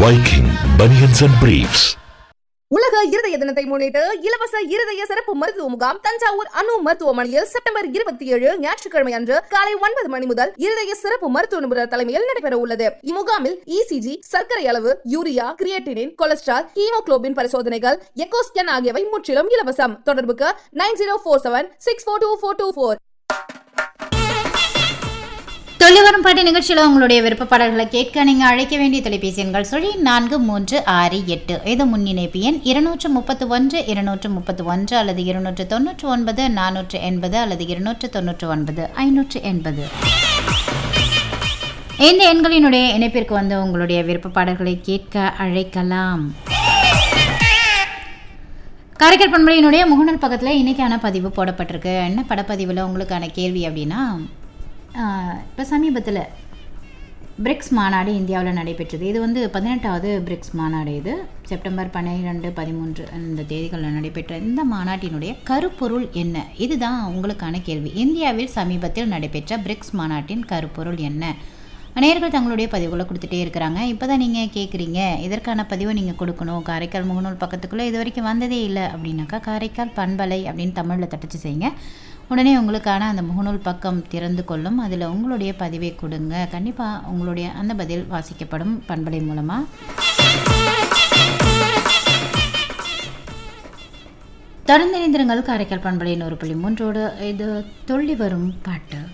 Viking Bunions and Briefs. உலக இருதய தினத்தை முன்னிட்டு இலவச இருதய சிறப்பு மருத்துவ முகாம் தஞ்சாவூர் அணு மருத்துவமனையில் செப்டம்பர் இருபத்தி ஏழு ஞாயிற்றுக்கிழமை அன்று காலை ஒன்பது மணி முதல் இருதய சிறப்பு மருத்துவ நிபுணர் தலைமையில் நடைபெற உள்ளது இம்முகாமில் இசிஜி சர்க்கரை அளவு யூரியா கிரியேட்டினின் கொலஸ்ட்ரால் ஹீமோகுளோபின் பரிசோதனைகள் எக்கோ ஸ்கேன் ஆகியவை முற்றிலும் இலவசம் தொடர்புக்கு nine zero four seven six four two four two four தொழில்வரும் பாட்டு நிகழ்ச்சியில் உங்களுடைய விருப்ப பாடல்களை கேட்க நீங்கள் அழைக்க வேண்டிய தொலைபேசி எண்கள் சொல்லி நான்கு மூன்று ஆறு எட்டு இது முன்னிணைப்பு எண் இருநூற்று முப்பத்து ஒன்று இருநூற்று முப்பத்து ஒன்று அல்லது இருநூற்று தொண்ணூற்று ஒன்பது நானூற்று எண்பது அல்லது இருநூற்று தொண்ணூற்று ஒன்பது ஐநூற்று எண்பது இந்த எண்களினுடைய இணைப்பிற்கு வந்து உங்களுடைய விருப்ப பாடல்களை கேட்க அழைக்கலாம் காரைக்கால் பண்பலையினுடைய முகநூல் பக்கத்தில் இன்றைக்கான பதிவு போடப்பட்டிருக்கு என்ன படப்பதிவில் உங்களுக்கான கேள்வி அப்படின்னா இப்போ சமீபத்தில் பிரிக்ஸ் மாநாடு இந்தியாவில் நடைபெற்றது இது வந்து பதினெட்டாவது பிரிக்ஸ் மாநாடு இது செப்டம்பர் பன்னிரெண்டு பதிமூன்று இந்த தேதிகளில் நடைபெற்ற இந்த மாநாட்டினுடைய கருப்பொருள் என்ன இதுதான் உங்களுக்கான கேள்வி இந்தியாவில் சமீபத்தில் நடைபெற்ற பிரிக்ஸ் மாநாட்டின் கருப்பொருள் என்ன நேயர்கள் தங்களுடைய பதிவுகளை கொடுத்துட்டே இருக்கிறாங்க இப்போ தான் நீங்கள் கேட்குறீங்க இதற்கான பதிவை நீங்கள் கொடுக்கணும் காரைக்கால் முகநூல் பக்கத்துக்குள்ளே இது வரைக்கும் வந்ததே இல்லை அப்படின்னாக்கா காரைக்கால் பண்பலை அப்படின்னு தமிழில் தட்டச்சு செய்யுங்க உடனே உங்களுக்கான அந்த முகநூல் பக்கம் திறந்து கொள்ளும் அதில் உங்களுடைய பதிவை கொடுங்க கண்டிப்பாக உங்களுடைய அந்த பதில் வாசிக்கப்படும் பண்பலை மூலமாக தொடர்ந்து இணைந்திருங்கள் காரைக்கால் பண்பலையின் ஒரு புள்ளி மூன்றோடு இது துள்ளி வரும் பாட்டு